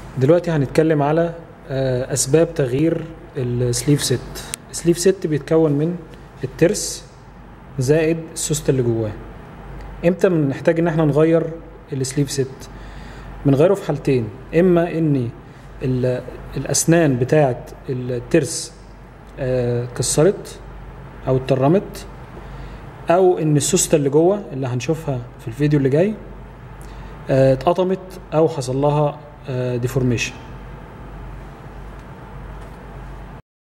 دلوقتي هنتكلم على آه، اسباب تغيير السليف ست السليف ست بيتكون من الترس زائد السوست اللي جواه امتى بنحتاج ان احنا نغير السليف ست بنغيره في حالتين اما ان ال- الاسنان بتاعه الترس آه، كسرت او اترمت او ان السوسته اللي جوه اللي هنشوفها في الفيديو اللي جاي آه، اتقطمت او حصل لها ديفورميشن